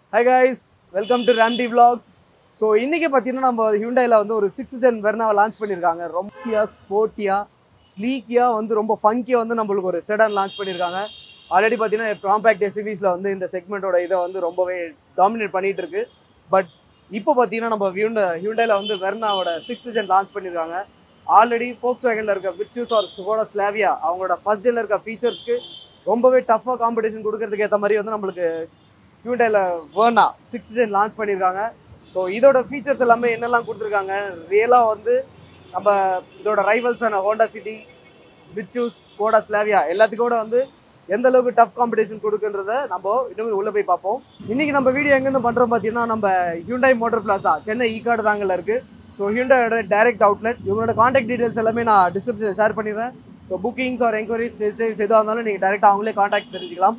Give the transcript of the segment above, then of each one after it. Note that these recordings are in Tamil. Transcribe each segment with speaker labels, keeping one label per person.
Speaker 1: ஹை கைஸ் வெல்கம் டு ராம்டி vlogs ஸோ இன்றைக்கி பார்த்தீங்கன்னா நம்ம ஹியூண்டாயில் வந்து ஒரு சிக்ஸ் ஜென் வெர்னாவை லான்ச் பண்ணியிருக்காங்க ரொம்ப ஸ்போர்ட்டியாக ஸ்லீக்கியாக வந்து ரொம்ப ஃபங்கியாக வந்து நம்மளுக்கு ஒரு செடான் லான்ச் பண்ணியிருக்காங்க ஆல்ரெடி பார்த்தீங்கன்னா காம்பேக்ட் எஸ்யூவிஸில் வந்து இந்த செக்மெண்ட்டோட இதை வந்து ரொம்பவே டாமினேட் பண்ணிகிட்டு இருக்கு பட் இப்போ பார்த்தீங்கன்னா நம்ம ஹியூண்டா ஹியூண்டாயில் வந்து வெர்னாவோட சிக்ஸ் ஜென் லான்ச் பண்ணியிருக்காங்க ஆல்ரெடி ஃபோக்ஸ் வேகனில் இருக்க விர்ச்சூஸ் ஆர் சுகோட ஸ்லாவியா அவங்களோட ஃபர்ஸ்ட் ஜெனில் இருக்க ஃபீச்சர்ஸ்க்கு ரொம்பவே டஃப்பாக காம்படிஷன் கொடுக்கறதுக்கு ஏற்ற மாதிரி வந்து நம்மளுக்கு ஹியூண்டாயில் வேர்னா சிக்ஸ் ஜென் லான்ச் பண்ணியிருக்காங்க ஸோ இதோட ஃபீச்சர்ஸ் எல்லாமே என்னெல்லாம் கொடுத்துருக்காங்க ரியலாக வந்து நம்ம இதோட ரைவல்ஸான ஹோண்டா சிட்டி விச்சூஸ் கோடா ஸ்லாவியா எல்லாத்துக்கூட வந்து எந்த அளவுக்கு டஃப் காம்படிஷன் கொடுக்குன்றத நம்ம இன்னும் உள்ளே போய் பார்ப்போம் இன்னைக்கு நம்ம வீடியோ எங்கேருந்து பண்ணுறோம் பார்த்தீங்கன்னா நம்ம Hyundai motor plaza Chennai Ekkaduthangal இருக்கு ஸோ ஹியூண்டாயோட டைரக்ட் அவுட்லெட் இவங்களோட காண்டாக்ட் டீடைல்ஸ் எல்லாமே நான் டிஸ்கிரிப்ஷன் ஷேர் பண்ணிடுறேன் so bookings or enquiries test drives எதுவாக இருந்தாலும் நீங்கள் டேரெக்டாக அவங்களே காண்டாக்ட் தெரிஞ்சுக்கலாம்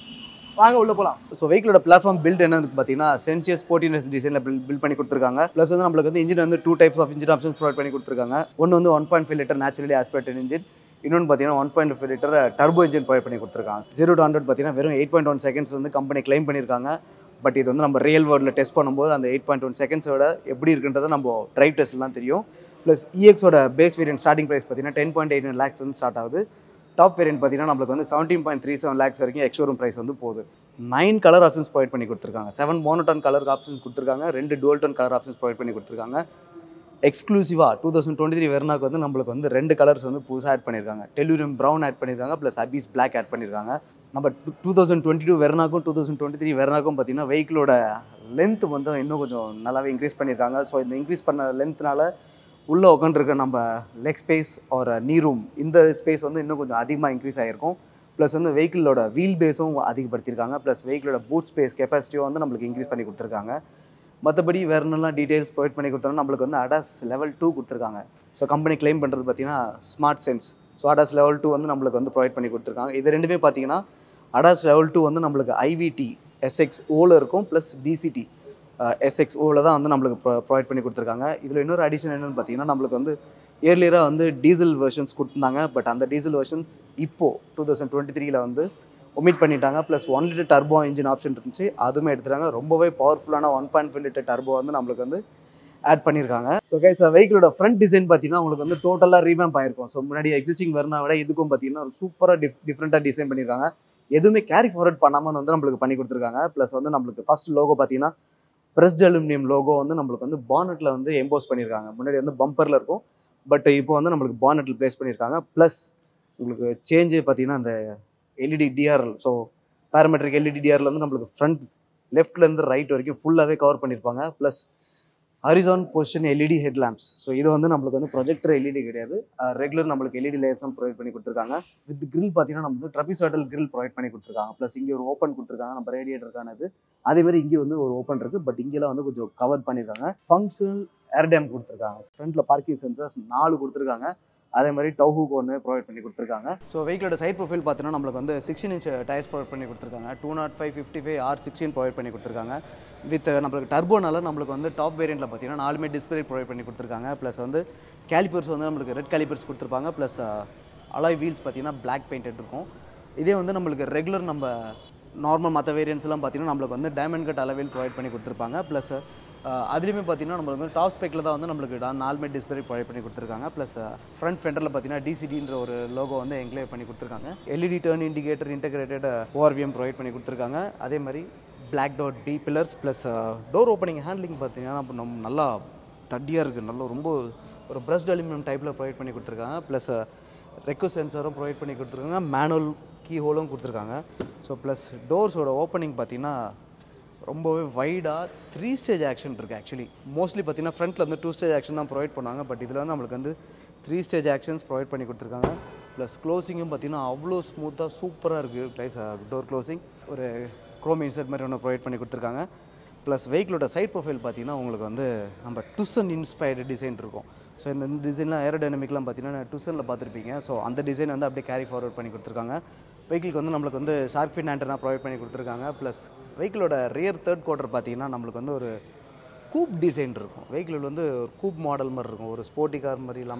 Speaker 1: வாங்க உள்ள போகலாம் ஸோ வெஹிக்கிளோட பிளாட்ஃபார்ம் பில்ட் என்னன்னு பார்த்தீங்கன்னா சென்சியஸ் ஸ்போர்ட்டினஸ் டிசைனில் பில் பில்ட் பண்ணி கொடுத்துருக்காங்க ப்ளஸ் வந்து நம்மளுக்கு வந்து இன்ஜின் வந்து two types of engine options provide பண்ணி கொடுத்துருக்காங்க ஒன்று வந்து one point five litre naturally aspirated engine இன்னொன்று பார்த்தீங்கன்னா one point five litre turbo engine provide பண்ணி கொடுத்துருக்காங்க ஜீரோ டு ஹண்ட்ரட் பார்த்தீங்கன்னா வெறும் எயிட் பாயிண்ட் ஒன் செகண்ட்ஸ் வந்து கம்பெனி க்ளைம் பண்ணியிருக்காங்க பட் இது வந்து நம்ம ரியல் வேர்ல்டில் டெஸ்ட் பண்ணும்போது அந்த எயிட் பாயிண்ட் ஒன் செகண்ட்ஸோட எப்படி இருக்குன்றதை நம்ம ட்ரைவ் டெஸ்ட்லாம் தெரியும் ப்ளஸ் இஎக்ஸோட பேஸ் வேரியன்ட் ஸ்டார்டிங் ப்ரைஸ் பார்த்தீங்கன்னா டென் பாயிண்ட் எயிட் லேக்ஸ் வந்து ஸ்டார்ட் ஆகுது டாப் வேரியன்ட் பார்த்தீங்கன்னா நம்மளுக்கு வந்து seventeen point three seven lakhs வரைக்கும் எக்ஷோரூம் ப்ரைஸ் வந்து போகுது நைன் கலர் ஆப்ஷன்ஸ் ப்ரொவைட் பண்ணி கொடுத்துருக்காங்க செவன் மோனோட்டான் கலர் ஆப்ஷன்ஸ் கொடுத்துருக்காங்க ரெண்டு dual tone colour options provide பண்ணி கொடுத்துருக்காங்க எக்ஸ்க்ளூசிவாக டூ தௌசண்ட் டுவெண்ட்டி த்ரீ வெர்னாக்கு வந்து நம்மளுக்கு வந்து ரெண்டு கலர்ஸ் வந்து புதுசாக ஆட் பண்ணியிருக்காங்க டெலியூரியம் ப்ரௌன் ஆட் பண்ணியிருக்காங்க ப்ளஸ் அபீஸ் பிளாக் ஆட் பண்ணியிருக்காங்க நம்ம டூ தௌசண்ட் டுவெண்ட்டி டூ வெர்னாக்கும் டூ தௌசண்ட் டுவெண்ட்டி த்ரீ வெர்னாக்கும் பார்த்தீங்கன்னா வெஹிக்கிளோட லென்த் வந்து இன்னும் கொஞ்சம் நல்லாவே இன்க்ரீஸ் பண்ணியிருக்காங்க ஸோ இந்த இன்க்ரீஸ் பண்ண லென்த்னால உள்ளே உட்காந்துருக்க நம்ம லெக் ஸ்பேஸ் ஒரு நீ ரூம் இந்த ஸ்பேஸ் வந்து இன்னும் கொஞ்சம் அதிகமாக இன்க்ரீஸ் ஆகிருக்கும் ப்ளஸ் வந்து வெஹிக்கிளோட வீல் பேஸும் அதிகப்படுத்தியிருக்காங்க ப்ளஸ் வெஹிக்கிளோட பூட் ஸ்பேஸ் கெப்பாசிட்டியும் வந்து நம்மளுக்கு இன்க்ரீஸ் பண்ணி கொடுத்துருக்காங்க மற்றபடி வேறு என்னெல்லாம் டீட்டெயில்ஸ் ப்ரொவைட் பண்ணி கொடுத்தாலும் நம்மளுக்கு வந்து அடாஸ் லெவல் டூ கொடுத்துருக்காங்க ஸோ கம்பெனி க்ளைம் பண்ணுறது பார்த்தீங்கன்னா smart sense so ADAS level two வந்து நம்மளுக்கு வந்து ப்ரொவைட் பண்ணி கொடுத்துருக்காங்க இது ரெண்டுமே பார்த்தீங்கன்னா அடாஸ் லெவல் டூ வந்து நம்மளுக்கு ஐவிடி எஸ்எக்ஸ் ஓவில் இருக்கும் ப்ளஸ் டிசிடி எஸ்எக்ஸ் ஓவில் தான் வந்து நம்மளுக்கு ப்ரொவைட் பண்ணி கொடுத்துருக்காங்க இதில் இன்னொரு அடிஷன் என்னென்னு பார்த்தீங்கன்னா நம்மளுக்கு வந்து இயர்லியராக வந்து டீசல் வெர்ஷன்ஸ் கொடுத்துருந்தாங்க பட் அந்த டீசல் வெர்ஷன்ஸ் இப்போது டூ தௌசண்ட் டுவெண்ட்டி த்ரீல வந்து ஒமிட் பண்ணிட்டாங்க plus one litre turbo engine option இருந்துச்சு அதுவுமே எடுத்துட்டாங்க ரொம்பவே பவர்ஃபுல்லான one point five litre turbo வந்து நம்மளுக்கு வந்து ஆட் பண்ணியிருக்காங்க ஸோ கைஸ் வெஹிக்கிளோட ஃப்ரண்ட் டிசைன் பார்த்தீங்கன்னா உங்களுக்கு வந்து டோட்டலாக ரீமேம்ப் ஆயிருக்கும் ஸோ முன்னாடி எக்ஸிஸ்டிங் வரனா விட இதுக்கும் பார்த்தீங்கன்னா ஒரு சூப்பராக டிஃப் டிஃப்ரெண்ட்டாக டிசைன் பண்ணியிருக்காங்க எதுவுமே கேரி ஃபார்வர்ட் பண்ணாமல் வந்து நம்மளுக்கு பண்ணி கொடுத்துருக்காங்க ப்ளஸ் வந்து நம்மளுக்கு ஃபர்ஸ்ட் லோகோ பார்த்தீங்கன்னா பிரஸ்ட் அலுமினியம் லோகோ வந்து நம்மளுக்கு வந்து பானட்டில் வந்து எம்போஸ் பண்ணியிருக்காங்க முன்னாடி வந்து பம்பரில் இருக்கும் பட் இப்போ வந்து நம்மளுக்கு பானட்டில் ப்ளேஸ் பண்ணியிருக்காங்க ப்ளஸ் உங்களுக்கு சேஞ்சு பார்த்தீங்கன்னா அந்த LED DRL so parametric LED DRL வந்து நம்மளுக்கு ஃப்ரண்ட் லெஃப்ட்லேருந்து ரைட் வரைக்கும் ஃபுல்லாகவே கவர் பண்ணியிருப்பாங்க plus horizon position LED head lamps so இது வந்து நம்மளுக்கு வந்து ப்ரொஜெக்டர் எல்இடி கிடையாது ரெகுலர் நம்மளுக்கு எல்இடி லேயர்ஸும் ப்ரொவைட் பண்ணி கொடுத்துருக்காங்க வித் grill பார்த்தீங்கன்னா நம்ம வந்து ட்ரபிசாய்டல் grill ப்ரொவைட் பண்ணி கொடுத்துருக்காங்க ப்ளஸ் இங்கே ஒரு ஓப்பன் கொடுத்துருக்காங்க நம்ம ரேடியேட்டருக்கானது அதே மாதிரி இங்கே வந்து ஒரு ஓப்பன் இருக்குது பட் இங்கெல்லாம் வந்து கொஞ்சம் கவர் பண்ணியிருக்காங்க ஃபங்க்ஷனல் ஏர் டேம் கொடுத்துருக்காங்க ஃப்ரண்ட்டில் பார்க்கிங் சென்சர்ஸ் நாலு கொடுத்துருக்காங்க அதே மாதிரி டவுஹூக் ஒன்று ப்ரொவைட் பண்ணி கொடுத்துருக்காங்க ஸோ வெஹிக்கிளோட சைட் ப்ரொஃபைல் பார்த்தீங்கன்னா நம்மளுக்கு வந்து சிக்ஸ்டீன் இன்ச் டயர்ஸ் ப்ரொவைட் பண்ணி கொடுத்துருக்காங்க two nought five fifty five R sixteen provide பண்ணி கொடுத்துருக்காங்க வித் நம்மளுக்கு டர்போனால நம்மளுக்கு வந்து டாப் வேரியண்ட்டில் பார்த்தீங்கன்னா நாலுமே டிஸ்பிளே ப்ரொவைட் பண்ணி கொடுத்துருக்காங்க ப்ளஸ் வந்து கேலிபர்ஸ் வந்து நம்மளுக்கு ரெட் கேலிபர்ஸ் கொடுத்துருப்பாங்க ப்ளஸ் அலாய் வீல்ஸ் பார்த்தீங்கன்னா பிளாக் பெயிண்டட் இருக்கும் இதே வந்து நம்மளுக்கு ரெகுலர் நம்ம நார்மல் மற்ற வேரியன்ஸ்லாம் பார்த்தீங்கன்னா நம்மளுக்கு வந்து டைமண்ட் கட் அளவில் ப்ரொவைட் பண்ணி கொடுத்துருப்பாங்க ப்ளஸ் அதுலேயுமே பார்த்தீங்கன்னா நம்மளுக்கு வந்து டாப் ஸ்பெக்கில் தான் வந்து நம்மளுக்கு நாலுமே டிஸ்பிளே ப்ரொவைட் பண்ணி கொடுத்துருக்காங்க ப்ளஸ் ஃப்ரண்ட் ஃபெண்டரில் பார்த்தீங்கன்னா டிசிடின்ற ஒரு லோகோ வந்து என்க்ளேவ் பண்ணி கொடுத்துருக்காங்க LED turn indicator integrated ORVM provide பண்ணி கொடுத்துருக்காங்க அதே மாதிரி black door D pillars plus door opening handling பார்த்தீங்கன்னா நம்ம நம்ம நல்லா தடியாக இருக்குது நல்லா ரொம்ப ஒரு பிரஸ்ட் அலுமினியம் டைப்பில் ப்ரொவைட் பண்ணி கொடுத்துருக்காங்க ப்ளஸ் ரெக்கு சென்சரும் ப்ரொவைட் பண்ணி கொடுத்துருக்காங்க மேனுவல் கீ ஹோலும் கொடுத்துருக்காங்க ஸோ ப்ளஸ் டோர்ஸோட ஓப்பனிங் பார்த்தீங்கன்னா ரொம்பவே வைடாக த்ரீ ஸ்டேஜ் ஆக்ஷன் இருக்குது ஆக்சுவலி மோஸ்ட்லி பார்த்தீங்கன்னா ஃப்ரண்ட்டில் வந்து டூ ஸ்டேஜ் ஆக்ஷன் தான் ப்ரொவைட் பண்ணுவாங்க பட் இதில் வந்து நம்மளுக்கு வந்து த்ரீ ஸ்டேஜ் ஆக்ஷன்ஸ் ப்ரொவைட் பண்ணி கொடுத்துருக்காங்க ப்ளஸ் க்ளோசிங்கும் பார்த்தீங்கன்னா அவ்வளோ ஸ்மூத்தாக சூப்பராக இருக்குது ப்ளஸ் டோர் க்ளோசிங் ஒரு க்ரோம் இன்செட் மாதிரி ஒன்று ப்ரொவைட் பண்ணி கொடுத்துருக்காங்க ப்ளஸ் வெஹிக்கிளோட சைட் ப்ரொஃபைல் பார்த்தீங்கன்னா உங்களுக்கு வந்து நம்ம டுசன் இன்ஸ்பயர்டு டிசைன் இருக்கும் ஸோ இந்த டிசைன்லாம் ஏரோடைனமிக்லாம் பார்த்தீங்கன்னா டுசனில் பார்த்துருப்பீங்க ஸோ அந்த டிசைன் வந்து அப்படியே கேரி ஃபார்வர்ட் பண்ணி கொடுத்துருக்காங்க வெஹிக்கிளுக்கு வந்து நம்மளுக்கு வந்து ஷார்க் ஃபின் ஆண்டனா ப்ரொவைட் பண்ணி கொடுத்துருக்காங்க ப்ளஸ் வெஹிக்கிளோட ரியர் தேர்ட் குவார்ட்டர் பார்த்தீங்கன்னா நம்மளுக்கு வந்து ஒரு கூப் டிசைன் இருக்கும் வெஹிக்கிள் வந்து ஒரு கூப் மாடல் மாதிரி இருக்கும் ஒரு ஸ்போர்ட்டி கார் மாதிரி இல்லாமல்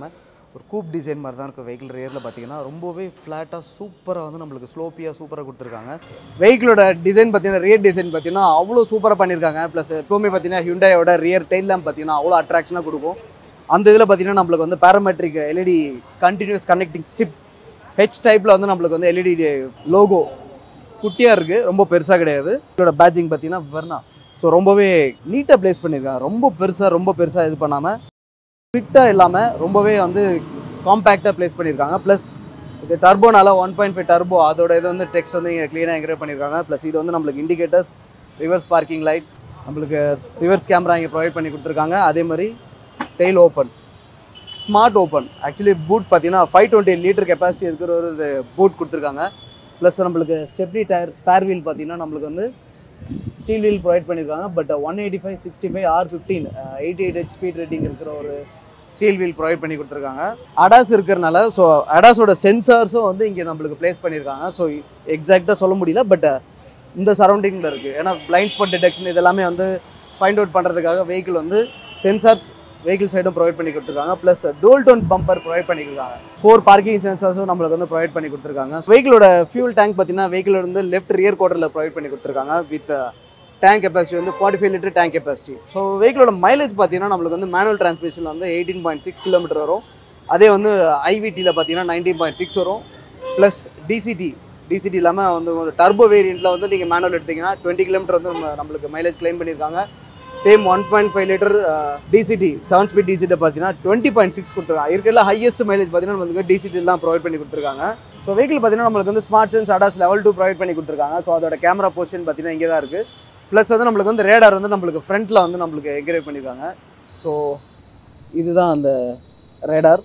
Speaker 1: ஒரு கூப் டிசைன் மாதிரி தான் இருக்கும் வெஹிக்கிள் ரியரில் பார்த்தீங்கன்னா ரொம்பவே ஃப்ளாட்டாக சூப்பராக வந்து நம்மளுக்கு ஸ்லோப்பியாக சூப்பராக கொடுத்துருக்காங்க வெஹிக்கிளோட டிசைன் பார்த்தீங்கன்னா ரியர் டிசைன் பார்த்தீங்கன்னா அவ்வளோ சூப்பராக பண்ணியிருக்காங்க ப்ளஸ் எப்போவுமே பார்த்தீங்கன்னா ஹியூண்டாயோட ரியர் டெயில் லேம்ப் பார்த்தீங்கன்னா அவ்வளோ அட்ராக்ஷனாக கொடுக்கும் அந்த இதில் பார்த்தீங்கன்னா நம்மளுக்கு வந்து parametric LED continuous connecting strip H டைப்பில் வந்து நம்மளுக்கு வந்து எல்இடி லோகோ குட்டியாக இருக்குது ரொம்ப பெருசாக கிடையாது இதோட பேட்சிங் பார்த்தீங்கன்னா வெர்னா ஸோ ரொம்பவே நீட்டாக ப்ளேஸ் பண்ணியிருக்காங்க ரொம்ப பெருசாக ரொம்ப பெருசாக இது பண்ணாமல் ஃபிட்டாக இல்லாமல் ரொம்பவே வந்து காம்பேக்டாக ப்ளேஸ் பண்ணியிருக்காங்க ப்ளஸ் இது டர்போனால ஒன் பாயிண்ட் ஃபைவ் டர்போ அதோட இது வந்து டெக்ஸ்ட் வந்து இங்கே க்ளீனாக என்கிரேட் பண்ணியிருக்காங்க ப்ளஸ் இது வந்து நம்மளுக்கு இண்டிகேட்டர்ஸ் ரிவர்ஸ் பார்க்கிங் லைட்ஸ் நம்மளுக்கு ரிவர்ஸ் கேமரா இங்கே ப்ரொவைட் பண்ணி கொடுத்துருக்காங்க அதே மாதிரி tail open smart open actually boot பார்த்தீங்கன்னா ஃபைவ் டுவெண்ட்டி லிட்டர் கெப்பாசிட்டி இருக்கிற ஒரு இது பூட் கொடுத்துருக்காங்க ப்ளஸ் நம்மளுக்கு ஸ்டெப்னி டயர் ஸ்பேர் வீல் பார்த்தீங்கன்னா நம்மளுக்கு வந்து ஸ்டீல் வீல் ப்ரொவைட் பண்ணியிருக்காங்க but one eighty five sixty five R fifteen eighty eight H speed rating இருக்கிற ஒரு ஸ்டீல் வீல் ப்ரொவைட் பண்ணி கொடுத்துருக்காங்க அடாஸ் இருக்கிறனால ஸோ அடாஸோட சென்சார்ஸும் வந்து இங்கே நம்மளுக்கு ப்ளேஸ் பண்ணியிருக்காங்க ஸோ எக்ஸாக்டாக சொல்ல முடியல பட் இந்த சரௌண்டிங்கில் இருக்குது ஏன்னா பிளைண்ட் ஸ்பாட் டிடெக்ஷன் இதெல்லாமே வந்து ஃபைண்ட் அவுட் பண்ணுறதுக்காக வெஹிக்கிள் வந்து சென்சார்ஸ் வெஹிக்கிள் சைடும் ப்ரொவைட் பண்ணி கொடுத்துருக்காங்க plus dual tone bumper provide பண்ணியிருக்காங்க ஃபோர் பார்க்கிங் சென்சார்ஸும் நம்மளுக்கு வந்து ப்ரொவைட் பண்ணி கொடுத்துருக்காங்க வெஹிக்கிளோட ஃபியூல் டேங்க் பார்த்தீங்கன்னா வெஹிக்கிள் வந்து லெஃப்ட் ரியர் குவார்டரில் ப்ரொவைட் பண்ணி கொடுத்துருக்காங்க வித் டேங்க் கெப்பாசிட்டி வந்து forty five litre tank capacity so வெஹிக்கிளோட மைலேஜ் பார்த்தீங்கன்னா நம்மளுக்கு வந்து மேனுவல் டிரான்ஸ்மிஷனில் வந்து எயிட்டீன் பாயிண்ட் சிக்ஸ் கிலோமீட்டர் வரும் அதே வந்து ஐவிடியில் பார்த்தீங்கன்னா நைன்டீன் பாயிண்ட் சிக்ஸ் வரும் ப்ளஸ் டிசிடி டிசிடி இல்லாமல் வந்து ஒரு டர்போ வேரியண்ட்டில் வந்து நீங்கள் மேனுவல் எடுத்தீங்கன்னா டுவெண்ட்டி கிலோமீட்டர் வந்து நம்ம நம்மளுக்கு மைலேஜ் கிளைம் பண்ணியிருக்காங்க same one point five litre DCT seven speed DCT பார்த்தீங்கன்னா டுவெண்ட்டி பாயிண்ட் சிக்ஸ் கொடுத்துருக்காங்க இருக்கிற ஹையஸ்ட் மைலேஜ் பார்த்தீங்கன்னா நமக்கு டிசிடி தான் ப்ரொவைட் பண்ணி கொடுத்துருக்காங்க ஸோ வெஹிக்கிள் பார்த்தீங்கன்னா நம்மளுக்கு வந்து smart sense ADAS level two provide பண்ணி கொடுத்துருக்காங்க ஸோ அதோட கேமரா பொசிஷன் பார்த்தீங்கன்னா இங்கே தான் இருக்குது ப்ளஸ் வந்து நம்மளுக்கு வந்து ரேடார் வந்து நம்மளுக்கு ஃப்ரண்ட்டில் வந்து நம்மளுக்கு என்கரேஜ் பண்ணியிருக்காங்க ஸோ இதுதான் அந்த ரேடார்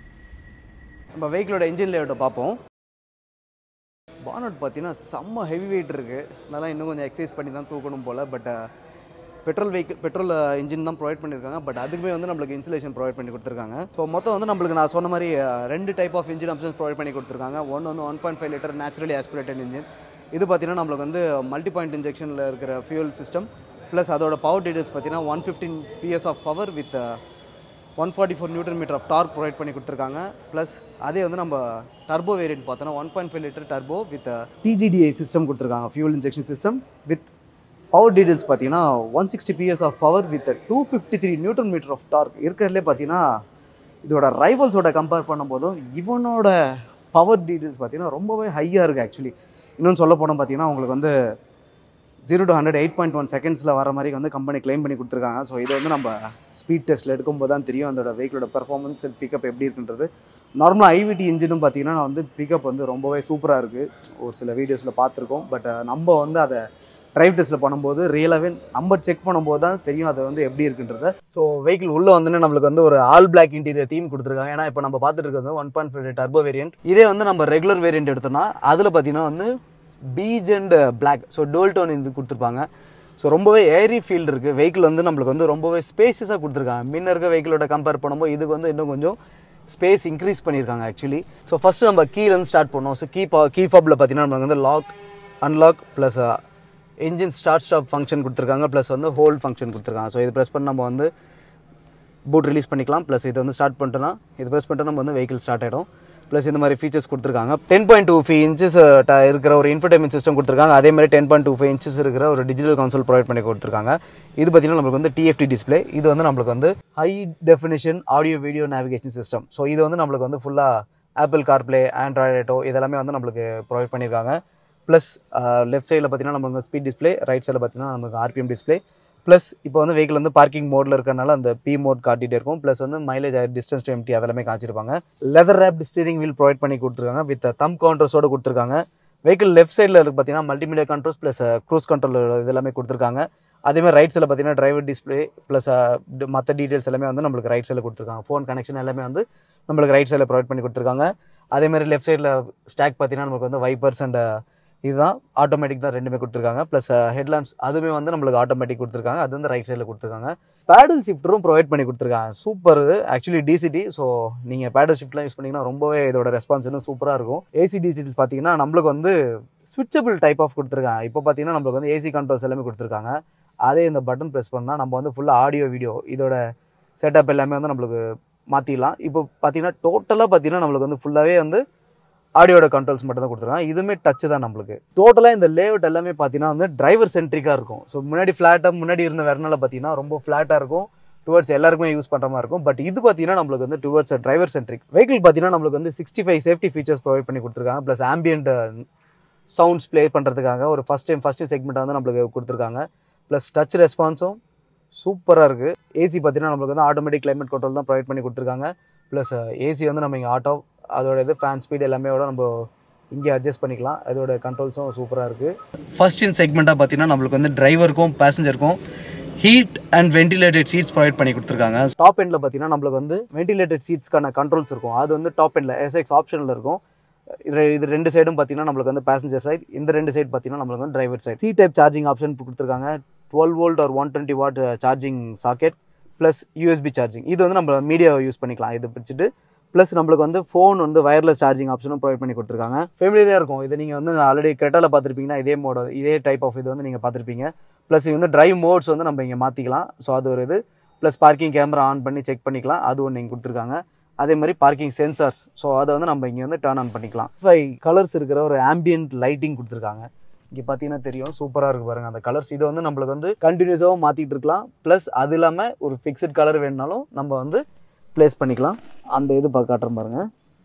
Speaker 1: நம்ம வெஹிக்கிளோட இன்ஜின் லேஅவுட்டை பார்ப்போம் பானட் பார்த்தீங்கன்னா செம்ம ஹெவி வெயிட் இருக்குது அதெல்லாம் இன்னும் கொஞ்சம் எக்ஸசைஸ் பண்ணி தான் தூக்கணும் போல் but petrol vehicle petrol engine தான் ப்ரொவைட் பண்ணியிருக்காங்க பட் அதுக்குமே வந்து நம்மளுக்கு இன்சுலேஷன் ப்ரொவைட் பண்ணி கொடுத்துருக்காங்க ஸோ மொத்தம் வந்து நம்மளுக்கு நான் சொன்ன மாதிரி அஹ், ரெண்டு type of engine options provide பண்ணி கொடுத்துருக்காங்க ஒன்று வந்து one point five litre naturally aspirated engine இது பார்த்தீங்கன்னா நம்மளுக்கு வந்து மல்டி பாயிண்ட் இன்ஜெக்ஷனில் இருக்கிற ஃபியூல் சிஸ்டம் ப்ளஸ் அதோட பவர் டீடைல்ஸ் பார்த்தீங்கன்னா one fifteen PS of power with one forty four newton metre of torque provide பண்ணி கொடுத்துருக்காங்க ப்ளஸ் அதே வந்து நம்ம டர்போ வேரியன்ட் பார்த்தோன்னா one point five litre turbo with TGDI system கொடுத்துருக்காங்க fuel injection system with power details பார்த்தீங்கன்னா one sixty PS of power with two fifty three newton metre of torque இருக்கிறதுலே பார்த்தீங்கன்னா இதோட ரைவல்ஸோட கம்பேர் பண்ணும்போதும் இவனோட பவர் டீடைல்ஸ் பார்த்தீங்கன்னா ரொம்பவே ஹையாக இருக்குது ஆக்சுவலி இன்னொன்று சொல்ல போனோம் பார்த்தீங்கன்னா உங்களுக்கு வந்து zero to hundred eight point one செகண்ட்ஸில் வர மாதிரி வந்து கம்பெனி க்ளைம் பண்ணி கொடுத்துருக்காங்க ஸோ இது வந்து நம்ம ஸ்பீட் டெஸ்ட்டில் எடுக்கும்போது தான் தெரியும் அதோட வெஹிக்கிளோட பெர்ஃபார்மன்ஸ் பிக்கப் எப்படி இருக்குன்றது நார்மலாக ஐவிடி இன்ஜினும் பார்த்தீங்கன்னா வந்து பிக்கப் வந்து ரொம்பவே சூப்பராக இருக்குது ஒரு சில வீடியோஸில் பார்த்துருக்கோம் பட் நம்ம வந்து அதை ட்ரைவ் டெஸ்ட்டில் பண்ணும்போது ரியலாகவே நம்ம செக் பண்ணும்போது தான் தெரியும் அது வந்து எப்படி இருக்குன்றது ஸோ வெஹிக்கிள் உள்ளே வந்து நம்மளுக்கு வந்து ஒரு ஆல் பிளாக் இன்டீரியர் தீம் கொடுத்துருக்காங்க ஏன்னா இப்போ நம்ம பார்த்துட்டு இருக்கிறது one point five turbo variant இதே வந்து நம்ம ரெகுலர் வேரியன்ட் எடுத்தோம்னா அதில் பார்த்தீங்கன்னா வந்து beige and black so dual tone இது கொடுத்துருப்பாங்க ஸோ ரொம்பவே ஏரி ஃபீல்டு இருக்குது வெஹிக்கிள் வந்து நம்மளுக்கு வந்து ரொம்பவே ஸ்பேசியஸாக கொடுத்துருக்காங்க முன்ன இருக்க வெஹிக்கிளோட கம்பேர் பண்ணும்போது இதுக்கு வந்து இன்னும் கொஞ்சம் ஸ்பேஸ் இன்க்ரீஸ் பண்ணியிருக்காங்க ஆக்சுவலி ஸோ ஃபஸ்ட்டு நம்ம கீலேருந்து ஸ்டார்ட் பண்ணோம் ஸோ கீ கீ ஃபப்பில் பார்த்தீங்கன்னா நம்மளுக்கு வந்து lock unlock plus engine start stop function கொடுத்துருக்காங்க ப்ளஸ் வந்து ஹோல்ட் ஃபங்க்ஷன் கொடுத்துருக்காங்க ஸோ இது ப்ரெஸ் பண்ணி நம்ம வந்து பூட் ரிலீஸ் பண்ணிக்கலாம் ப்ளஸ் இது வந்து ஸ்டார்ட் பண்ணிட்டோம்னா இது ப்ரெஸ் பண்ணிட்டு நம்ம வந்து வெஹிக்கிள் ஸ்டார்ட் ஆகிடும் ப்ளஸ் இந்த மாதிரி ஃபீச்சர்ஸ் கொடுத்துருக்காங்க ten point two five inches இருக்கிற ஒரு இன்ஃபர்டைன்மெண்ட் சிஸ்டம் கொடுத்துருக்காங்க அதே மாதிரி ten point two five inches இருக்கிற ஒரு டிஜிட்டல் கன்சோல் ப்ரொவைட் பண்ணி கொடுத்துருக்காங்க இது பார்த்தீங்கன்னா நம்மளுக்கு வந்து டிஎஃப்டி டிஸ்ப்ளே இது வந்து நம்மளுக்கு வந்து high definition audio video navigation system so இது வந்து நம்மளுக்கு வந்து ஃபுல்லாக ஆப்பிள் கார்ப்ளே ஆண்ட்ராய்ட் ஆட்டோ இதெல்லாமே வந்து நம்மளுக்கு ப்ரொவைட் பண்ணியிருக்காங்க ப்ளஸ் லெஃப்ட் சைடில் பார்த்தீங்கன்னா நம்மளுக்கு ஸ்பீட் டிஸ்ப்ளே ரைட் சைடில் பார்த்தீங்கன்னா நமக்கு ஆர்பிஎம் டிஸ்ப்ளே ப்ளஸ் இப்போ வந்து வெஹிக்கிள் வந்து பார்க்கிங் மோடில் இருக்கறனால அந்த பி மோட் காட்டிகிட்டே இருக்கும் ப்ளஸ் வந்து மைலேஜ் டிஸ்டன்ஸ் டு எம்டி அதெல்லாமே காமிச்சிருப்பாங்க leather wrap steering wheel provide பண்ணி கொடுத்துருக்காங்க வித் தம் கவுண்டர்ஸோட கொடுத்துருக்காங்க வெஹிக்கிள் லெஃப்ட் சைடில் இருக்கு பார்த்தீங்கன்னா multimedia controls plus cruise control இது எல்லாமே கொடுத்துருக்காங்க அதேமாதிரி ரைட் சைடில் பார்த்தீங்கன்னா டிரைவர் டிஸ்பிளே ப்ளஸ் மற்ற டீட்டெயில்ஸ் எல்லாமே வந்து நம்மளுக்கு ரைட் சைடில் கொடுத்துருக்காங்க ஃபோன் கனெக்ஷன் எல்லாமே வந்து நம்மளுக்கு ரைட் சைடில் ப்ரொவைட் பண்ணி கொடுத்துருக்காங்க அதேமாதிரி லெஃப்ட் சைடில் ஸ்டாக் பார்த்தீங்கன்னா நமக்கு வந்து வைப்பர்ஸ் அண்ட் இதுதான் ஆட்டோமேட்டிக் தான் ரெண்டுமே கொடுத்துருக்காங்க ப்ளஸ் ஹெட்லாம்ப்ஸ் அதுவுமே வந்து நம்மளுக்கு ஆட்டோமேட்டிக் கொடுத்துருக்காங்க அது வந்து ரைட் சைடில் கொடுத்துருக்காங்க பேடல் ஷிஃப்டரும் ப்ரொவைட் பண்ணி கொடுத்துருக்காங்க சூப்பர் இது ஆக்சுவலி டிசிடி ஸோ நீங்கள் பேடல் ஷிஃப்ட்லாம் யூஸ் பண்ணிங்கன்னா ரொம்பவே இதோட ரெஸ்பான்ஸ் இன்னும் சூப்பராக இருக்கும் ஏசி டிசிடிஸ் பார்த்தீங்கன்னா நம்மளுக்கு வந்து ஸ்விட்சபிள் டைப் ஆஃப் கொடுத்துருக்காங்க இப்போ பார்த்தீங்கன்னா நம்மளுக்கு வந்து ஏசி கண்ட்ரோல்ஸ் எல்லாமே கொடுத்துருக்காங்க அதே இந்த பட்டன் ப்ரெஸ் பண்ணால் நம்ம வந்து ஃபுல்லாக ஆடியோ வீடியோ இதோட செட்டப் எல்லாமே வந்து நம்மளுக்கு மாற்றிடலாம் இப்போ பார்த்தீங்கன்னா டோட்டலாக பார்த்தீங்கன்னா நம்மளுக்கு வந்து ஃபுல்லாகவே வந்து ஆடியோட கண்ட்ரோல்ஸ் மட்டும் தான் கொடுத்துருக்காங்க இதுவுமே டச் தான் நம்மளுக்கு டோட்டலாக இந்த லேஅவுட் எல்லாமே பார்த்தீங்கன்னா வந்து டிரைவர் சென்ட்ரிக்காக இருக்கும் ஸோ முன்னாடி ஃப்ளாட்டாக முன்னாடி இருந்த வெர்னால பார்த்தீங்கன்னா ரொம்ப ஃப்ளாட்டாக இருக்கும் டுவர்ட்ஸ் எல்லாருக்குமே யூஸ் பண்ணுற மாதிரி இருக்கும் பட் இது பார்த்தீங்கன்னா நம்மளுக்கு வந்து டுவர்ட்ஸ் டிரைவர் சென்ட்ரிக் வெஹிக்கிள் பார்த்தீங்கன்னா நம்மளுக்கு வந்து sixty five safety features provide பண்ணி கொடுத்துருக்காங்க ப்ளஸ் ஆம்பியன்ட் சவுண்ட்ஸ் ப்ளே பண்ணுறதுக்காக ஒரு ஃபஸ்ட் டைம் ஃபஸ்ட்டு செக்மெண்ட் வந்து நம்மளுக்கு கொடுத்துருக்காங்க ப்ளஸ் டச் ரெஸ்பான்ஸும் சூப்பராக இருக்குது ஏசி பார்த்தீங்கன்னா நம்மளுக்கு வந்து ஆட்டோமேட்டிக் கிளைமேட் கண்ட்ரோல் தான் ப்ரொவைட் பண்ணி கொடுத்துருக்காங்க ப்ளஸ் ஏசி வந்து நம்ம இங்கே ஆட்டோ அதோட இது ஃபேன் ஸ்பீட் எல்லாமே விட நம்ம இங்கே அட்ஜஸ்ட் பண்ணிக்கலாம் அதோட கண்ட்ரோல்ஸும் சூப்பராக இருக்குது ஃபர்ஸ்ட் இன் செக்மெண்ட்டாக பார்த்தீங்கன்னா நம்மளுக்கு வந்து டிரைவருக்கும் பேசஞ்சருக்கும் heat and ventilated seats provide பண்ணி கொடுத்துருக்காங்க டாப் எண்டில் பார்த்தீங்கன்னா நம்மளுக்கு வந்து வென்டிலேட்டட் சீட்ஸ்க்கான கண்ட்ரோல்ஸ் இருக்கும் அது வந்து டாப் எண்டில் எஸ்எக்ஸ் ஆப்ஷனில் இருக்கும் இது இது ரெண்டு சைடும் பார்த்தீங்கன்னா நம்மளுக்கு வந்து பேசஞ்சர் சைடு இந்த ரெண்டு சைடு பார்த்தீங்கன்னா நம்மளுக்கு வந்து driver side C type charging option கொடுத்துருக்காங்க டுவெல் வோல்ட் ஒரு one twenty watt charging socket plus USB charging இது வந்து நம்ம மீடியா யூஸ் பண்ணிக்கலாம் இது பிடிச்சிட்டு ப்ளஸ் நம்மளுக்கு வந்து ஃபோன் வந்து வயர்லெஸ் சார்ஜிங் ஆப்ஷனும் ப்ரொவைட் பண்ணி கொடுத்துருக்காங்க ஃபெமிலியாக இருக்கும் இது நீங்கள் வந்து ஆல்ரெடி கெட்டால பார்த்துருப்பீங்கன்னா இதே மோட இதே டைப் ஆஃப் இது வந்து நீங்கள் பார்த்துருப்பீங்க ப்ளஸ் இது வந்து டிரைவ் மோட்ஸ் வந்து நம்ம இங்கே மாற்றிக்கலாம் ஸோ அது ஒரு இது ப்ளஸ் பார்க்கிங் கேமரா ஆன் பண்ணி செக் பண்ணிக்கலாம் அது ஒன்று இங்கே கொடுத்துருக்காங்க அதே மாதிரி பார்க்கிங் சென்சார்ஸ் ஸோ அதை வந்து நம்ம இங்கே வந்து டர்ன் ஆன் பண்ணிக்கலாம் ஃபைவ் கலர்ஸ் இருக்கிற ஒரு ஆம்பியன்ட் லைட்டிங் கொடுத்துருக்காங்க இங்கே பார்த்தீங்கன்னா தெரியும் சூப்பராக இருக்குது பாருங்க அந்த கலர்ஸ் இதை வந்து நம்மளுக்கு வந்து கண்டினியூஸாகவும் மாற்றிட்டு இருக்கலாம் ப்ளஸ் அது இல்லாமல் ஒரு ஃபிக்ஸ்ட் கலர் வேணுனாலும் நம்ம வந்து ப்ளேஸ் பண்ணிக்கலாம் அந்த இது பார்க்க காட்டுறேன் பாருங்க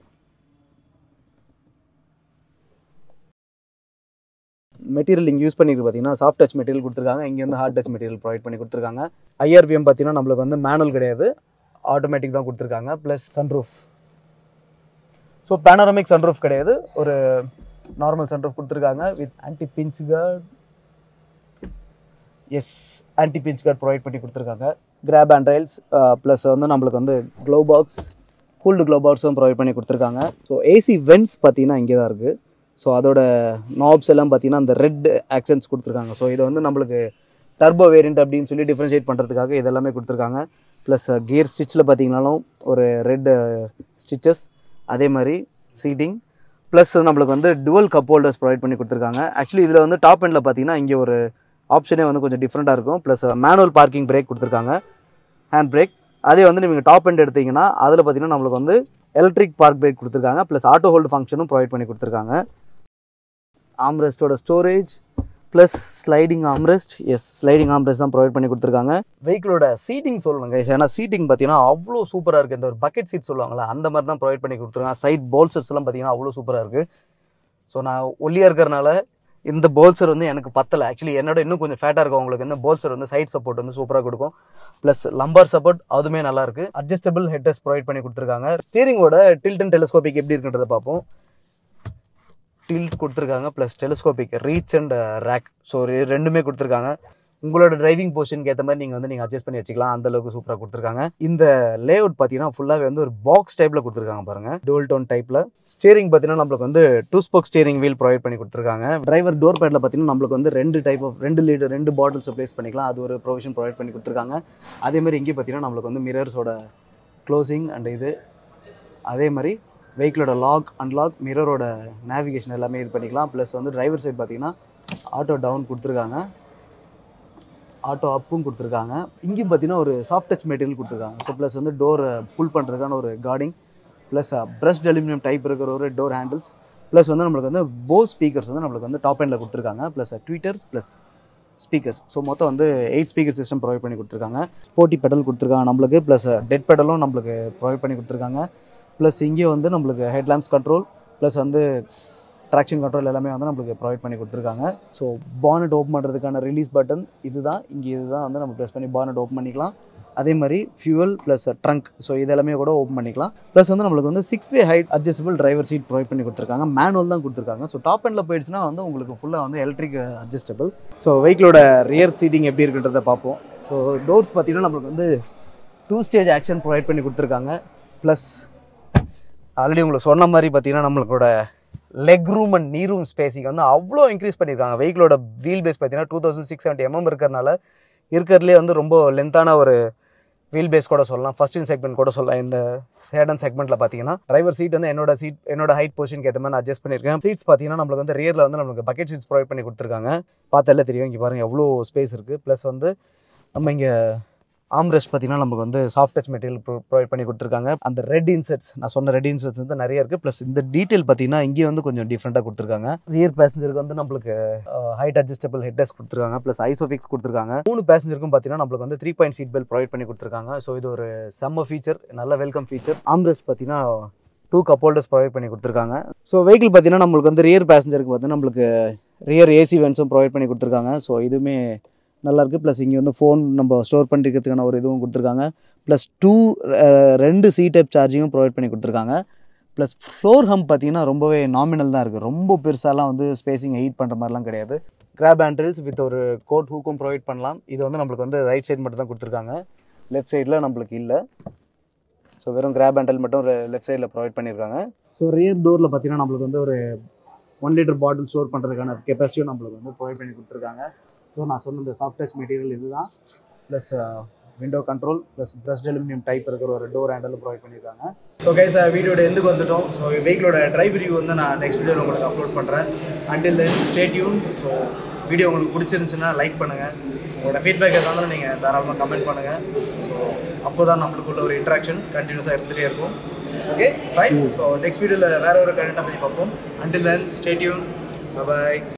Speaker 1: மெட்டீரியல் இங்கே யூஸ் பண்ணிருக்கு பார்த்தீங்கன்னா சாஃப்ட் டச் மெட்டீரியல் கொடுத்துருக்காங்க இங்கே வந்து ஹார்ட் டச் மெட்டீரியல் ப்ரொவைட் பண்ணி கொடுத்துருக்காங்க ஐஆர்பிஎம் பார்த்தீங்கன்னா நம்மளுக்கு வந்து மேனுவல் கிடையாது ஆட்டோமேட்டிக் தான் கொடுத்துருக்காங்க plus sunroof so panoramic sunroof கிடையாது ஒரு நார்மல் சன்ரூஃப் கொடுத்துருக்காங்க with anti pinch guard yes anti pinch guard provide பண்ணி கொடுத்துருக்காங்க கிராப் அண்ட் ரயில்ஸ் ப்ளஸ் வந்து நம்மளுக்கு வந்து க்ளோ பாக்ஸ் கூல்டு க்ளோ பாக்ஸும் ப்ரொவைட் பண்ணி கொடுத்துருக்காங்க ஸோ ஏசி வென்ஸ் பார்த்தீங்கன்னா இங்கே தான் இருக்குது ஸோ அதோட நாப்ஸ் எல்லாம் பார்த்தீங்கன்னா அந்த ரெட் ஆக்சன்ஸ் கொடுத்துருக்காங்க ஸோ இது வந்து நம்மளுக்கு டர்போ வேரியண்ட் அப்படின்னு சொல்லி டிஃப்ரென்ஷியேட் பண்ணுறதுக்காக இதெல்லாமே கொடுத்துருக்காங்க ப்ளஸ் கியர் ஸ்டிச்சில் பார்த்தீங்கனாலும் ஒரு ரெட் ஸ்டிச்சஸ் அதே மாதிரி சீட்டிங் ப்ளஸ் நம்மளுக்கு வந்து டுவல் கப் ஹோல்டர்ஸ் ப்ரொவைட் பண்ணி கொடுத்துருக்காங்க ஆக்சுவலி இதில் வந்து டாப் எண்டில் பார்த்தீங்கன்னா இங்கே ஒரு ஆப்ஷனே வந்து கொஞ்சம் டிஃப்ரெண்ட்டாக இருக்கும் ப்ளஸ் மேனுவல் பார்க்கிங் பிரேக் கொடுத்துருக்காங்க ஹேண்ட் பிரேக் அதே வந்து நீங்கள் டாப் எண்ட் எடுத்தீங்கன்னா அதில் பார்த்தீங்கன்னா நம்மளுக்கு வந்து எலக்ட்ரிக் பார்க் பிரேக் கொடுத்துருக்காங்க ப்ளஸ் ஆட்டோ ஹோல்டு ஃபங்க்ஷனும் ப்ரொவைட் பண்ணி கொடுத்துருக்காங்க ஆம்ரெஸ்ட்டோட storage plus sliding armrest yes sliding armrest தான் ப்ரொவைட் பண்ணி கொடுத்துருக்காங்க வெஹிக்கிளோட சீட்டிங் சொல்லணும் கைஸ் ஏன்னா சீட்டிங் பார்த்தீங்கன்னா அவ்வளோ சூப்பராக இருக்குது இந்த ஒரு பக்கெட் சீட் சொல்லுவாங்களா அந்த மாதிரி தான் ப்ரொவைட் பண்ணி கொடுத்துருக்காங்க சைட் போல்சர்ஸ்லாம் பார்த்தீங்கன்னா அவ்வளோ சூப்பராக இருக்குது ஸோ நான் ஒல்லியாக இருக்கிறனால இந்த போல்சர் வந்து எனக்கு பத்தலை ஆக்சுவலி என்னோட இன்னும் கொஞ்சம் ஃபேட்டாக இருக்கும் உங்களுக்கு இந்த போல்சர் வந்து சைட் சப்போர்ட் வந்து சூப்பராக கொடுக்கும் ப்ளஸ் லம்பர் சப்போர்ட் அதுவுமே நல்லா இருக்கு அட்ஜஸ்டபிள் ஹெட்டர்ஸ் ப்ரொவைட் பண்ணி கொடுத்துருக்காங்க ஸ்டீரிங்கோட டில்ட் அண்ட் டெலிஸ்கோபிக் எப்படி இருக்குன்றதை பார்ப்போம் டில்ட் கொடுத்துருக்காங்க plus telescopic reach and rake so ரெண்டுமே கொடுத்துருக்காங்க உங்களோட டிரைவிங் பொசிஷனுக்கு ஏற்ற மாதிரி நீங்கள் வந்து நீங்கள் அட்ஜஸ்ட் பண்ணி வச்சுக்கலாம் அந்த அளவுக்கு சூப்பராக கொடுத்துருக்காங்க இந்த லே அவுட் பார்த்தீங்கன்னா ஃபுல்லாகவே வந்து ஒரு பாக்ஸ் டைப்பில் கொடுத்துருக்காங்க பாருங்க டோல் டோன் டைப்பில் ஸ்டேரிங் பார்த்தீங்கன்னா நம்மளுக்கு வந்து two spoke steering wheel provide பண்ணி கொடுத்துருக்காங்க டிரைவர் டோர் பேடில் பார்த்தீங்கன்னா நம்மளுக்கு வந்து ரெண்டு டைப் ஆஃப் ரெண்டு லிட்டர் ரெண்டு பாட்டில்ஸ் ப்ளேஸ் பண்ணிக்கலாம் அது ஒரு ப்ரொவிஷன் ப்ரொவைட் பண்ணி கொடுத்துருக்காங்க அதே மாதிரி இங்கே பார்த்தீங்கன்னா நம்மளுக்கு வந்து மிரர்ஸோட க்ளோசிங் அண்ட் இது அதே மாதிரி வெஹிக்கிளோட லாக் அன்லாக் மிரரோட நேவிகேஷன் எல்லாமே இது பண்ணிக்கலாம் ப்ளஸ் வந்து டிரைவர் சைடு பார்த்தீங்கன்னா ஆட்டோ டவுன் கொடுத்துருக்காங்க ஆட்டோ அப்பும் கொடுத்துருக்காங்க இங்கேயும் பார்த்தீங்கன்னா ஒரு சாஃப்ட் டச் மெட்டீரியல் கொடுத்துருக்காங்க ஸோ ப்ளஸ் வந்து டோர் புல் பண்ணுறதுக்கான ஒரு கார்டிங் ப்ளஸ் பிரஸ்ட் அலுமினியம் டைப் இருக்கிற ஒரு டோர் ஹேண்டில்ஸ் ப்ளஸ் வந்து நம்மளுக்கு வந்து போ ஸ்பீக்கர்ஸ் வந்து நம்மளுக்கு வந்து டாப் எண்டில் கொடுத்துருக்காங்க plus tweeters plus speakers so மொத்தம் வந்து எயிட் ஸ்பீக்கர் சிஸ்டம் ப்ரொவைட் பண்ணி கொடுத்துருக்காங்க ஸ்போர்ட்டி பெடல் கொடுத்துருக்காங்க நம்மளுக்கு ப்ளஸ் டெட் பெடலும் நம்மளுக்கு ப்ரொவைட் பண்ணி கொடுத்துருக்காங்க ப்ளஸ் இங்கே வந்து நம்மளுக்கு ஹெட் லேம்ப்ஸ் கண்ட்ரோல் ப்ளஸ் வந்து ட்ராக்ஷன் கண்ட்ரோல் எல்லாமே வந்து நம்மளுக்கு ப்ரொவைட் பண்ணி கொடுத்துருக்காங்க ஸோ பானட் ஓப்பன் பண்ணுறதுக்கான ரிலீஸ் பட்டன் இதுதான் இங்கே இதுதான் வந்து நம்ம ப்ரெஸ் பண்ணி பானட் ஓப்பன் பண்ணிக்கலாம் அதே மாதிரி ஃபியூவல் ப்ளஸ் ட்ரங்க் ஸோ இதெல்லாமே கூட ஓப்பன் பண்ணிக்கலாம் ப்ளஸ் வந்து நம்மளுக்கு வந்து six way height adjustable driver seat provide பண்ணி கொடுத்துருக்காங்க மேனுவல் தான் கொடுத்துருக்காங்க ஸோ டாப் எண்டில் போயிடுச்சுன்னா வந்து உங்களுக்கு ஃபுல்லாக வந்து எலக்ட்ரிக் அட்ஜஸ்டபிள் ஸோ வெஹிக்கிளோட ரியர் சீட்டிங் எப்படி இருக்குன்றதை பார்ப்போம் ஸோ டோர்ஸ் பார்த்தீங்கன்னா நம்மளுக்கு வந்து டூ ஸ்டேஜ் ஆக்ஷன் ப்ரொவைட் பண்ணி கொடுத்துருக்காங்க ப்ளஸ் ஆல்ரெடி உங்களுக்கு சொன்ன மாதிரி பார்த்தீங்கன்னா நம்மளோட leg room and knee room spacing வந்து அவ்வளோ இன்க்ரீஸ் பண்ணியிருக்காங்க வெஹிக்கிளோட வீல் பேஸ் பார்த்தீங்கன்னா two thousand six seventy mm இருக்கிறனால இருக்கிறதுலே வந்து ரொம்ப லென்த்தான ஒரு வீல் பேஸ் கூட சொல்லலாம் ஃபர்ஸ்ட் இன் செக்மெண்ட் கூட சொல்லலாம் இந்த சேடன் செக்மெண்ட்டில் பார்த்தீங்கன்னா டிரைவர் சீட் வந்து என்னோட சீட் என்னோட ஹைட் பொசிஷனுக்கு ஏற்ற மாதிரி நான் அட்ஜஸ்ட் பண்ணியிருக்கேன் சீட்ஸ் பார்த்தீங்கன்னா நம்மளுக்கு வந்து ரியரில் வந்து நம்மளுக்கு பக்கெட் சீட்ஸ் ப்ரொவைட் பண்ணி கொடுத்துருக்காங்க பார்த்தாலே தெரியும் இங்கே பாருங்கள் எவ்வளோ ஸ்பேஸ் இருக்குது ப்ளஸ் வந்து நம்ம இங்கே ஆம்ரெஸ்ட் பார்த்தீங்கன்னா நமக்கு வந்து சாஃப்ட் டச் மெட்டீரியல் ப்ரொவைட் பண்ணி கொடுத்துருக்காங்க அந்த ரெட் இன்செட்ஸ் நான் சொன்ன ரெட் இன்செட்ஸ் வந்து நிறைய இருக்குது ப்ளஸ் இந்த டீட்டெயில் பார்த்தீங்கன்னா இங்கேயே வந்து கொஞ்சம் டிஃப்ரெண்ட்டாக கொடுத்துருக்காங்க ரியர் பேசஞ்சருக்கு வந்து நம்மளுக்கு ஹைட் அட்ஜஸ்டபிள் ஹெட் டெஸ்க் கொடுத்துருக்காங்க ப்ளஸ் ஐசோஃபிக்ஸ் கொடுத்துருக்காங்க மூணு பேசஞ்சருக்கும் பார்த்தீங்கன்னா நம்மளுக்கு வந்து three point seat belt provide பண்ணி கொடுத்துருக்காங்க ஸோ இது ஒரு செம்ம ஃபீச்சர் நல்ல வெல்கம் ஃபீச்சர் ஆம்ரெஸ்ட் பார்த்தீங்கன்னா டூ கப் ஹோல்டர்ஸ் ப்ரொவைட் பண்ணி கொடுத்துருக்காங்க ஸோ வெஹிக்கிள் பார்த்தீங்கன்னா நம்மளுக்கு வந்து ரியர் பேசஞ்சருக்கு வந்து நம்மளுக்கு ரியர் ஏசி வென்ஸும் ப்ரொவைட் பண்ணி கொடுத்துருக்காங்க ஸோ இதுவுமே நல்லா இருக்குது ப்ளஸ் இங்கே வந்து ஃபோன் நம்ம ஸ்டோர் பண்ணிக்கிறதுக்கான ஒரு இதுவும் கொடுத்துருக்காங்க ப்ளஸ் டூ ரெண்டு சி டைப் சார்ஜிங்கும் ப்ரொவைட் பண்ணி கொடுத்துருக்காங்க ப்ளஸ் ஃப்ளோர் ஹம் பார்த்தீங்கன்னா ரொம்பவே நாமினல் தான் இருக்குது ரொம்ப பெருசாலாம் வந்து ஸ்பேசிங் ஹீட் பண்ணுற மாதிரிலாம் கிடையாது கிராப் ஹேண்டில்ஸ் வித் ஒரு கோட் ஹூக்கும் ப்ரொவைட் பண்ணலாம் இது வந்து நம்மளுக்கு வந்து ரைட் சைடு மட்டும் தான் கொடுத்துருக்காங்க லெஃப்ட் சைடில் நம்மளுக்கு இல்லை ஸோ வெறும் கிராப் ஹேண்டில் மட்டும் லெஃப்ட் சைடில் ப்ரொவைட் பண்ணியிருக்காங்க ஸோ ரியர் டோரில் பார்த்தீங்கன்னா நம்மளுக்கு வந்து ஒரு ஒன் லிட்டர் பாட்டில் ஸ்டோர் பண்ணுறதுக்கான கெப்பாசிட்டியும் நம்மளுக்கு வந்து ப்ரொவைட் பண்ணி கொடுத்துருக்காங்க ஸோ நான் சொன்ன இந்த சாஃப்ட் டச் மெட்டீரியல் இதுதான் plus window control plus brushed aluminium type இருக்கிற ஒரு டோர் ஹேண்டலும் ப்ரொவைட் பண்ணியிருக்காங்க ஸோ கைஸ் வீடியோட எண்டுக்கு வந்துட்டோம் ஸோ வெஹிக்கிளோட டிரைவ் ரிவ்யூ வந்து நான் நெக்ஸ்ட் வீடியோவில் உங்களுக்கு அப்லோட் பண்ணுறேன் until then stay tuned so video உங்களுக்கு பிடிச்சிருந்துச்சுன்னா லைக் பண்ணுங்கள் உங்களோட ஃபீட்பேக் எதாவது நீங்கள் தாராளமாக கமெண்ட் பண்ணுங்கள் ஸோ அப்போ தான் நம்மளுக்குள்ள ஒரு இன்ட்ராக்ஷன் கண்டினியூஸாக இருந்துகிட்டே இருக்கும் ஓகே ரைட் ஸோ நெக்ஸ்ட் வீடியோவில் வேற ஒரு கண்டென்ட்டை பற்றி பார்ப்போம் அண்டில் தென் ஸ்டேட்யூன் பாய்